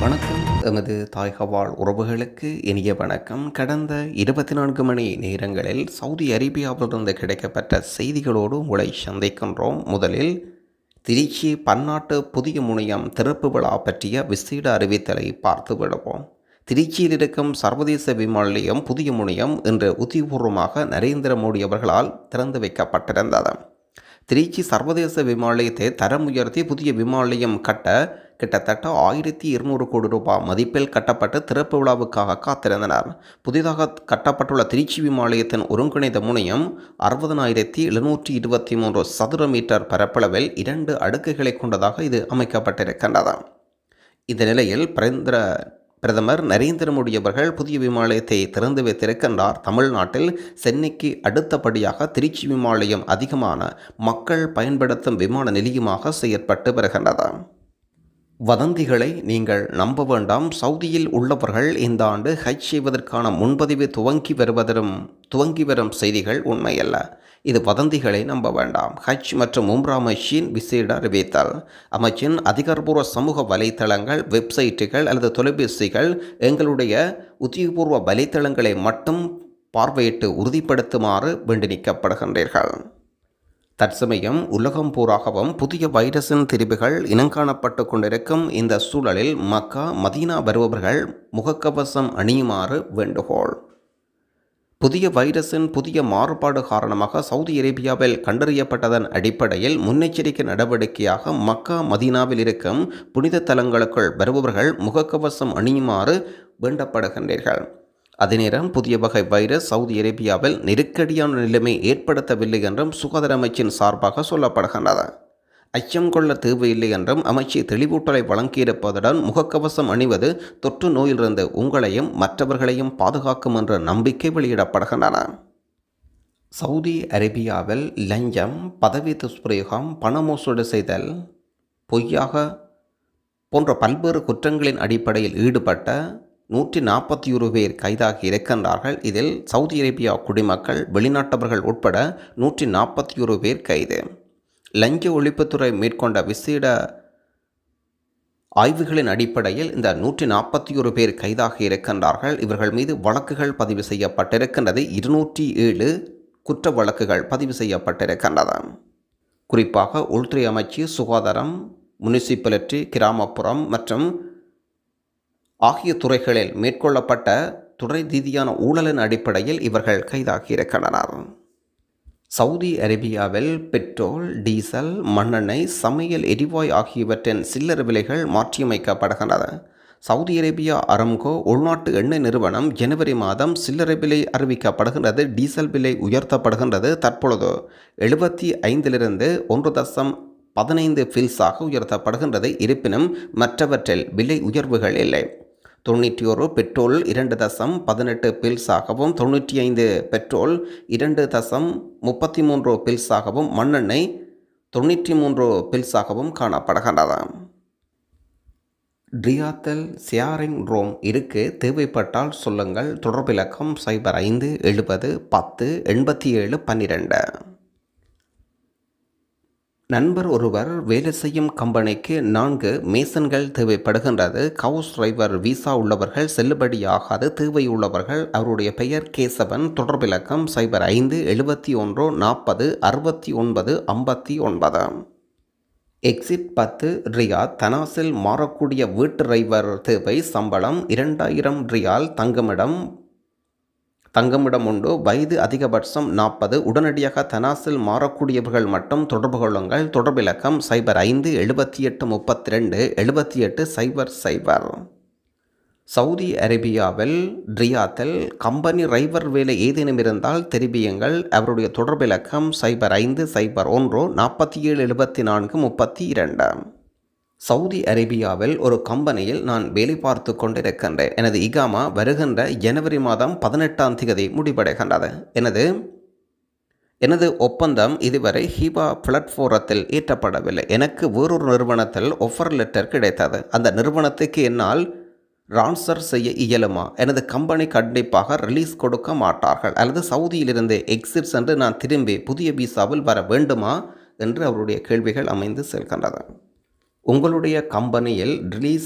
வணக்கம் எமது தாய்கவாழ் உறவுகளுக்கு இனிய வணக்கம் கடந்த இருபத்தி நான்கு மணி நேரங்களில் சவுதி அரேபியாவிலிருந்து கிடைக்கப்பட்ட செய்திகளோடு உங்களை சந்திக்கின்றோம் முதலில் திருச்சி பன்னாட்டு புதிய முனையம் திறப்பு விழா பற்றிய விசேட அறிவித்தலை பார்த்து விடுவோம் திருச்சியில் இருக்கும் சர்வதேச விமான நிலையம் புதிய முனையம் இன்று உத்தியபூர்வமாக நரேந்திர மோடி அவர்களால் திறந்து வைக்கப்பட்டிருந்தது திருச்சி சர்வதேச விமான நிலையத்தை தரம் உயர்த்தி புதிய விமான நிலையம் கட்ட கிட்டத்தட்ட ஆயிரத்தி இருநூறு கோடி ரூபாய் மதிப்பில் கட்டப்பட்டு திறப்பு விழாவுக்காக காத்திருந்தனர் புதிதாக கட்டப்பட்டுள்ள திருச்சி விமான நிலையத்தின் ஒருங்கிணைந்த முனையம் அறுபதனாயிரத்தி எழுநூற்றி இருபத்தி மூன்று சதுர மீட்டர் பரப்பளவில் இரண்டு அடுக்குகளை கொண்டதாக இது அமைக்கப்பட்டிருக்கின்றது இந்த நிலையில் பிரேந்திர பிரதமர் நரேந்திர மோடி அவர்கள் புதிய விமான நிலையத்தை திறந்து வைத்திருக்கின்றார் தமிழ்நாட்டில் சென்னைக்கு அடுத்தபடியாக திருச்சி விமான நிலையம் அதிகமான மக்கள் பயன்படுத்தும் விமான நிலையமாக செயற்பட்டு வருகின்றது வதந்திகளை நீங்கள் நம்ப வேண்டாம் சவுதியில் உள்ளவர்கள் இந்த ஆண்டு ஹஜ் செய்வதற்கான முன்பதிவு துவங்கி வருவதும் துவங்கி வரும் செய்திகள் உண்மையல்ல இது வதந்திகளை நம்ப வேண்டாம் ஹஜ் மற்றும் உம்ரா அமைச்சின் விசேட அறிவித்தல் அமைச்சின் அதிகாரப்பூர்வ சமூக வலைத்தளங்கள் வெப்சைட்டுகள் அல்லது தொலைபேசிகள் எங்களுடைய உத்தியோகபூர்வ வலைத்தளங்களை மட்டும் பார்வையிட்டு உறுதிப்படுத்துமாறு வேண்டினிக்கப்படுகின்றீர்கள் தற்சமயம் உலகம் பூராகவும் புதிய வைரஸின் திரிவுகள் இனங்காணப்பட்டு கொண்டிருக்கும் இந்த சூழலில் மக்கா மதீனா வருபவர்கள் முகக்கவசம் அணியுமாறு வேண்டுகோள் புதிய வைரஸின் புதிய மாறுபாடு காரணமாக சவுதி அரேபியாவில் கண்டறியப்பட்டதன் அடிப்படையில் முன்னெச்சரிக்கை நடவடிக்கையாக மக்கா மதீனாவில் இருக்கும் புனித தலங்களுக்குள் வருபவர்கள் முகக்கவசம் அணியுமாறு வேண்டப்படுகின்றீர்கள் அதே நேரம் புதிய வகை வைரஸ் சவுதி அரேபியாவில் நெருக்கடியான நிலைமை ஏற்படுத்தவில்லை என்றும் சுகாதார அமைச்சின் சார்பாக சொல்லப்படுகின்றது அச்சம் கொள்ள தேவையில்லை என்றும் அமைச்சு தெளிவூட்டலை வழங்கியிருப்பதுடன் முகக்கவசம் அணிவது தொற்று நோயிலிருந்து உங்களையும் மற்றவர்களையும் பாதுகாக்கும் என்ற நம்பிக்கை வெளியிடப்படுகின்றன சவுதி அரேபியாவில் லஞ்சம் பதவி துஷ்பிரயோகம் பண மோசடி செய்தல் பொய்யாக போன்ற பல்வேறு குற்றங்களின் அடிப்படையில் ஈடுபட்ட நூற்றி நாற்பத்தி ஒரு பேர் கைதாகி இருக்கின்றார்கள் இதில் சவுதி அரேபியா குடிமக்கள் வெளிநாட்டவர்கள் உட்பட நூற்றி நாற்பத்தி ஒரு பேர் கைது லஞ்ச ஒழிப்புத்துறை மேற்கொண்ட விசேட ஆய்வுகளின் அடிப்படையில் இந்த நூற்றி நாற்பத்தி ஒரு பேர் கைதாகி இருக்கின்றார்கள் இவர்கள் மீது வழக்குகள் பதிவு செய்யப்பட்டிருக்கின்றது இருநூற்றி ஏழு குற்ற வழக்குகள் பதிவு செய்யப்பட்டிருக்கின்றது குறிப்பாக உள்துறை அமைச்சு சுகாதாரம் முனிசிபாலிட்டி கிராமப்புறம் மற்றும் ஆகிய துறைகளில் மேற்கொள்ளப்பட்ட துறை ரீதியான ஊழலின் அடிப்படையில் இவர்கள் கைதாகியிருக்கின்றனர் சவுதி அரேபியாவில் பெட்ரோல் டீசல் மண்ணெண்ணெய் சமையல் எரிவாயு ஆகியவற்றின் சில்லறை விலைகள் மாற்றியமைக்கப்படுகின்றன சவுதி அரேபியா அரம்கோ உள்நாட்டு எண்ணெய் நிறுவனம் ஜனவரி மாதம் சில்லறை விலை அறிவிக்கப்படுகின்றது டீசல் விலை உயர்த்தப்படுகின்றது தற்பொழுது எழுபத்தி ஐந்திலிருந்து ஒன்று தசம் பதினைந்து ஃபில்ஸாக உயர்த்தப்படுகின்றது இருப்பினும் மற்றவற்றில் விலை உயர்வுகள் இல்லை தொண்ணூற்றி ஒரு பெட்ரோல் இரண்டு தசம் பதினெட்டு பில்ஸாகவும் தொண்ணூற்றி ஐந்து பெட்ரோல் இரண்டு தசம் முப்பத்தி மூன்று பில்ஸாகவும் மண்ணெண்ணெய் தொண்ணூற்றி மூன்று பில்ஸாகவும் காணப்படுகின்றது ட்ரியாத்தல் ஷேரிங் ரோம் இருக்கு தேவைப்பட்டால் சொல்லுங்கள் தொடர்பிலக்கம் சைபர் ஐந்து எழுபது பத்து எண்பத்தி ஏழு பன்னிரெண்டு நண்பர் ஒருவர் வேலை செய்யும் கம்பெனிக்கு நான்கு மேசன்கள் தேவைப்படுகின்றது கவுஸ் டிரைவர் விசா உள்ளவர்கள் செல்லுபடியாகாது தேவை உள்ளவர்கள் அவருடைய பெயர் கேசவன் தொடர்பிலக்கம் சைபர் ஐந்து எழுபத்தி ஒன்று நாற்பது அறுபத்தி ஒன்பது ஐம்பத்தி ஒன்பது எக்ஸிட் பத்து ரியால் தனாசில் மாறக்கூடிய வீட்டு டிரைவர் தேவை சம்பளம் இரண்டாயிரம் ரியால் தங்குமிடம் தங்குமிடம் உண்டு வயது அதிகபட்சம் நாற்பது உடனடியாக தனாசில் மாறக்கூடியவர்கள் மட்டும் தொடர்பு கொள்ளுங்கள் தொடர்பிலக்கம் சைபர் ஐந்து எழுபத்தி எட்டு முப்பத்தி ரெண்டு எழுபத்தி எட்டு சைபர் சைபர் சவுதி அரேபியாவில் ரியாத்தில் கம்பெனி டிரைவர் வேலை ஏதேனும் இருந்தால் தெரிவியுங்கள் அவருடைய தொடர்பிலக்கம் சைபர் ஐந்து சைபர் ஒன்று நாற்பத்தி ஏழு எழுபத்தி நான்கு முப்பத்தி இரண்டு சவுதி அரேபியாவில் ஒரு கம்பெனியில் நான் வேலை பார்த்து கொண்டிருக்கின்றேன் எனது இகாமா வருகின்ற ஜனவரி மாதம் பதினெட்டாம் தேதி முடிவடைகின்றது எனது எனது ஒப்பந்தம் இதுவரை ஹீபா பிளாட்ஃபோரத்தில் ஏற்றப்படவில்லை எனக்கு வேறொரு நிறுவனத்தில் ஒஃபர் லெட்டர் கிடைத்தது அந்த நிறுவனத்துக்கு என்னால் ரான்சர் செய்ய இயலுமா எனது கம்பெனி கண்டிப்பாக ரிலீஸ் கொடுக்க மாட்டார்கள் அல்லது சவுதியிலிருந்து எக்ஸிட் சென்று நான் திரும்பி புதிய விசாவில் வர வேண்டுமா என்று அவருடைய கேள்விகள் அமைந்து செல்கின்றது உங்களுடைய கம்பெனியில் ரிலீஸ்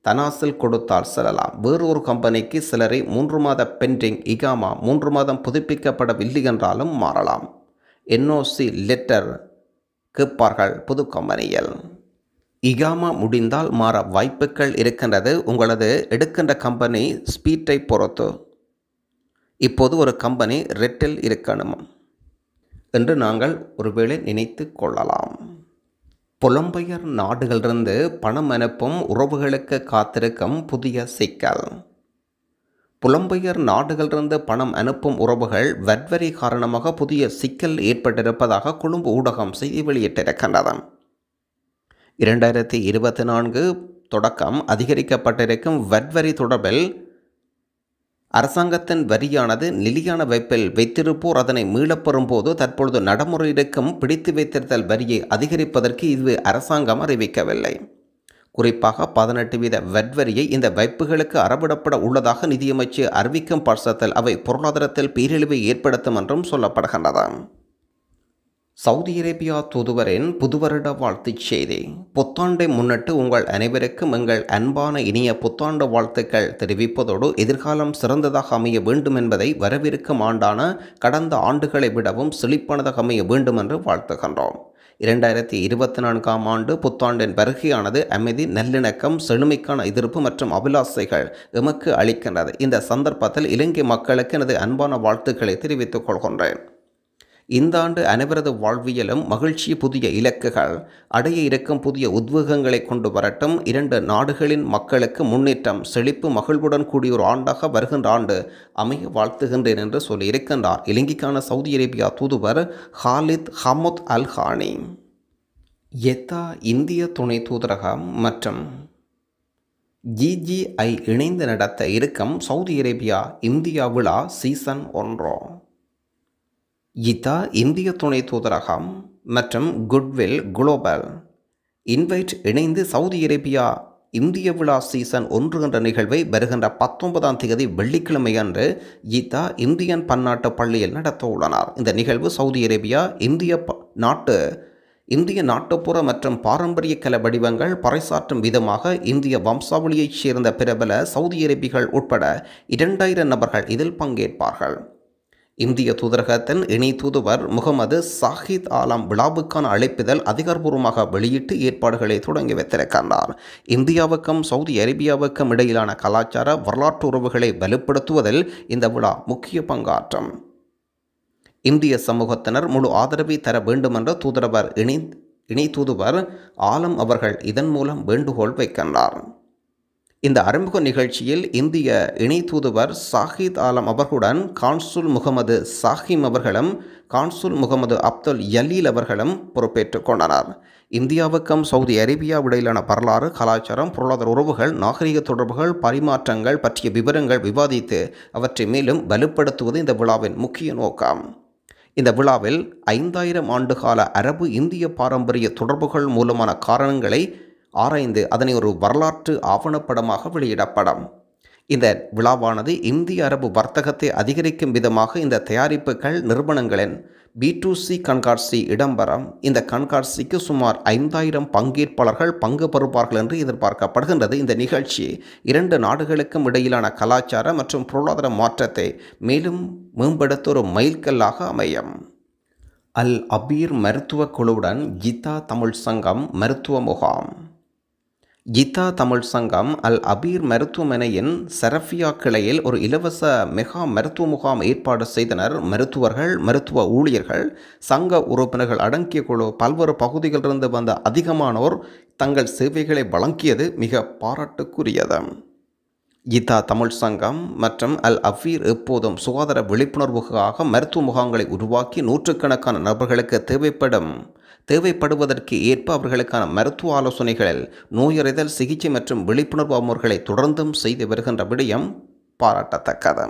தனாசில் கொடுத்தால் செல்லலாம் வேறு ஒரு கம்பெனிக்கு சிலரை மூன்று மாத பெண்டிங் இகாமா மூன்று மாதம் புதுப்பிக்கப்படவில்லை என்றாலும் மாறலாம் என்ஓசி லெட்டர் கேட்பார்கள் புது கம்பெனியில் இகாமா முடிந்தால் மாற வாய்ப்புகள் இருக்கின்றது உங்களது எடுக்கின்ற கம்பெனி ஸ்பீட்டை பொறுத்து இப்போது ஒரு கம்பெனி ரெட்டில் இருக்கணும் என்று நாங்கள் ஒருவேளை நினைத்து கொள்ளலாம் புலம்பெயர் நாடுகளிலிருந்து பணம் அனுப்பும் உறவுகளுக்கு காத்திருக்கும் புதிய சிக்கல் புலம்பெயர் நாடுகளிலிருந்து பணம் அனுப்பும் உறவுகள் வட்வரி காரணமாக புதிய சிக்கல் ஏற்பட்டிருப்பதாக கொழும்பு ஊடகம் செய்தி வெளியிட்டிருக்கின்றது இரண்டாயிரத்தி இருபத்தி நான்கு தொடக்கம் அதிகரிக்கப்பட்டிருக்கும் வட்வரி தொடர்பில் அரசாங்கத்தின் வரியானது நிலையான வைப்பில் வைத்திருப்போர் அதனை மீளப்பெறும் போது தற்பொழுது நடைமுறை இருக்கும் பிடித்து வைத்திருத்தல் வரியை அதிகரிப்பதற்கு இது அரசாங்கம் அறிவிக்கவில்லை குறிப்பாக பதினெட்டு வீத வட்வரியை இந்த வைப்புகளுக்கு அறவிடப்பட உள்ளதாக நிதியமைச்சு அறிவிக்கும் பட்சத்தில் அவை பொருளாதாரத்தில் பேரழிவை ஏற்படுத்தும் என்றும் சொல்லப்படுகின்றது சவுதி அரேபியா தூதுவரின் புதுவருட வாழ்த்துச் செய்தி புத்தாண்டை முன்னிட்டு உங்கள் அனைவருக்கும் எங்கள் அன்பான இனிய புத்தாண்டு வாழ்த்துக்கள் தெரிவிப்பதோடு எதிர்காலம் சிறந்ததாக அமைய வேண்டும் என்பதை வரவிருக்கும் ஆண்டான கடந்த ஆண்டுகளை விடவும் செழிப்பானதாக அமைய வேண்டும் என்று வாழ்த்துகின்றோம் இரண்டாயிரத்தி இருபத்தி நான்காம் ஆண்டு புத்தாண்டின் வருகையானது அமைதி நல்லிணக்கம் செழுமைக்கான எதிர்ப்பு மற்றும் அபிலாசைகள் எமக்கு அளிக்கின்றது இந்த சந்தர்ப்பத்தில் இலங்கை மக்களுக்கு எனது அன்பான வாழ்த்துக்களை தெரிவித்துக் கொள்கின்றேன் இந்த ஆண்டு அனைவரது வாழ்வியலும் மகிழ்ச்சி புதிய இலக்குகள் அடைய இருக்கும் புதிய உத்வேகங்களை கொண்டு வரட்டும் இரண்டு நாடுகளின் மக்களுக்கு முன்னேற்றம் செழிப்பு மகிழ்வுடன் கூடிய ஒரு ஆண்டாக வருகின்ற ஆண்டு அமைய வாழ்த்துகின்றேன் என்று சொல்லியிருக்கின்றார் இலங்கைக்கான சவுதி அரேபியா தூதுவர் Khalid Hamoud Al Hani Jeddah இந்திய துணை தூதரகம் மற்றும் ஜிஜிஐ இணைந்து நடத்த இருக்கும் சவுதி அரேபியா இந்தியா விழா சீசன் ஒன்றோ இத்தா இந்திய துணை தூதரகம் மற்றும் குட்வில் குளோபல் இன்வைட் இணைந்து சவுதி அரேபியா இந்திய விழா சீசன் ஒன்று என்ற நிகழ்வை வருகின்ற பத்தொன்பதாம் தேதி வெள்ளிக்கிழமை அன்று கீதா இந்தியன் பன்னாட்டு பள்ளியில் நடத்த உள்ளனர் இந்த நிகழ்வு சவுதி அரேபியா இந்திய ப- நாட்டு இந்திய நாட்டுப்புற மற்றும் பாரம்பரிய கல வடிவங்கள் பறைசாற்றும் விதமாக இந்திய வம்சாவளியைச் சேர்ந்த பிரபல சவுதி அரேபிகள் உட்பட இரண்டாயிரம் நபர்கள் இதில் பங்கேற்பார்கள் இந்திய தூதரகத்தின் இணை தூதுவர் முகமது சாஹித் ஆலம் விழாவுக்கான அழைப்பிதழ் அதிகாரப்பூர்வமாக வெளியிட்டு ஏற்பாடுகளை தொடங்கி வைத்திருக்கின்றார் இந்தியாவுக்கும் சவுதி அரேபியாவுக்கும் இடையிலான கலாச்சார வரலாற்று உறவுகளை வலுப்படுத்துவதில் இந்த விழா முக்கிய பங்காற்றும் இந்திய சமூகத்தினர் முழு ஆதரவை தர வேண்டுமென்ற தூதரவர் இணை இணை தூதுவர் ஆலம் அவர்கள் இதன் மூலம் வேண்டுகோள் வைக்கின்றார் இந்த அறிமுக நிகழ்ச்சியில் இந்திய இணை தூதுவர் சாஹித் ஆலம் அவர்களுடன் கான்சுல் முகமது சாஹிம் அவர்களும் கான்சுல் முகமது அப்துல் யலீல் அவர்களும் பொறுப்பேற்றுக் கொண்டனர் இந்தியாவுக்கும் சவுதி அரேபியா இடையிலான வரலாறு கலாச்சாரம் பொருளாதார உறவுகள் நாகரிக தொடர்புகள் பரிமாற்றங்கள் பற்றிய விவரங்கள் விவாதித்து அவற்றை மேலும் வலுப்படுத்துவது இந்த விழாவின் முக்கிய நோக்கம் இந்த விழாவில் ஐந்தாயிரம் ஆண்டுகால அரபு இந்திய பாரம்பரிய தொடர்புகள் மூலமான காரணங்களை ஆராய்ந்து அதனை ஒரு வரலாற்று ஆவணப்படமாக வெளியிடப்படும் இந்த விழாவானது இந்திய அரபு வர்த்தகத்தை அதிகரிக்கும் விதமாக இந்த தயாரிப்புகள் நிறுவனங்களின் பி டு சி கண்காட்சி இடம்பெறும் இந்த கண்காட்சிக்கு சுமார் ஐந்தாயிரம் பங்கேற்பாளர்கள் பங்கு பெறுவார்கள் என்று எதிர்பார்க்கப்படுகின்றது இந்த நிகழ்ச்சி இரண்டு நாடுகளுக்கும் இடையிலான கலாச்சார மற்றும் பொருளாதார மாற்றத்தை மேலும் மேம்படுத்த ஒரு மைல்கல்லாக அமையும் அல் அபீர் மருத்துவக் குழுவுடன் ஜித்தா தமிழ் சங்கம் மருத்துவ முகாம் கீதா தமிழ் சங்கம் அல் அபீர் மருத்துவமனையின் சரஃபியா கிளையில் ஒரு இலவச மெகா மருத்துவ முகாம் ஏற்பாடு செய்தனர் மருத்துவர்கள் மருத்துவ ஊழியர்கள் சங்க உறுப்பினர்கள் அடங்கிய குழு பல்வேறு பகுதிகளிலிருந்து வந்த அதிகமானோர் தங்கள் சேவைகளை வழங்கியது மிக பாராட்டுக்குரியது கீதா தமிழ் சங்கம் மற்றும் அல் அஃபீர் எப்போதும் சுகாதார விழிப்புணர்வுக்காக மருத்துவ முகாம்களை உருவாக்கி நூற்றுக்கணக்கான நபர்களுக்கு தேவைப்படும் தேவைப்படுவதற்கு ஏற்ப அவர்களுக்கான மருத்துவ ஆலோசனைகளில் நோயறிதல் சிகிச்சை மற்றும் விழிப்புணர்வு அமர்வுகளை தொடர்ந்தும் செய்து வருகின்ற விடயம் பாராட்டத்தக்கது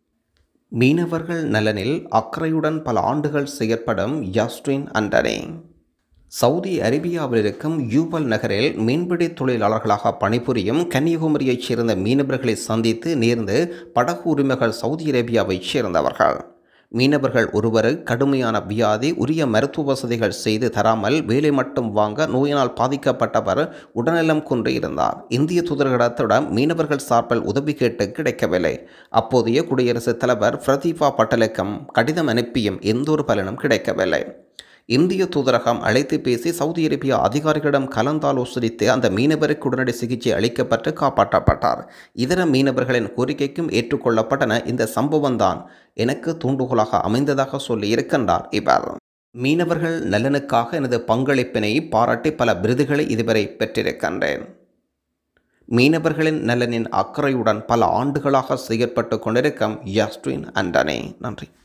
மீனவர்கள் நலனில் அக்கறையுடன் பல ஆண்டுகள் செயற்படும் யாஸ்டின் அண்டனே சவுதி அரேபியாவில் இருக்கும் யூபல் நகரில் மீன்பிடி தொழிலாளர்களாக பணிபுரியும் கன்னியாகுமரியைச் சேர்ந்த மீனவர்களை சந்தித்து நேர்ந்து படகு உரிமைகள் சவுதி அரேபியாவைச் சேர்ந்தவர்கள் மீனவர்கள் ஒருவர் கடுமையான வியாதி உரிய மருத்துவ வசதிகள் செய்து தராமல் வேலை மட்டும் வாங்க நோயினால் பாதிக்கப்பட்டவர் உடல்நலம் குன்றியிருந்தார் இந்திய தூதரகத்திடம் மீனவர்கள் சார்பில் உதவி கேட்டு கிடைக்கவில்லை அப்போதைய குடியரசுத் தலைவர் பிரதீபா பட்டலுக்கும் கடிதம் அனுப்பியும் எந்தொரு பலனும் கிடைக்கவில்லை இந்திய தூதரகம் அழைத்து பேசி சவுதி அரேபியா அதிகாரிகளிடம் கலந்தாலோசனித்து அந்த மீனவருக்கு உடனடி சிகிச்சை அளிக்கப்பட்டு காப்பாற்றப்பட்டார் இதர மீனவர்களின் கோரிக்கைக்கும் ஏற்றுக்கொள்ளப்பட்டன இந்த சம்பவம் தான் எனக்கு தூண்டுகோலாக அமைந்ததாக சொல்லி இருக்கின்றார் இவர் மீனவர்கள் நலனுக்காக எனது பங்களிப்பினை பாராட்டி பல விருதுகளை இதுவரை பெற்றிருக்கின்றேன் மீனவர்களின் நலனின் அக்கறையுடன் பல ஆண்டுகளாக செயற்பட்டு கொண்டிருக்கும் யாஸ்ட்ரின் அண்டனே நன்றி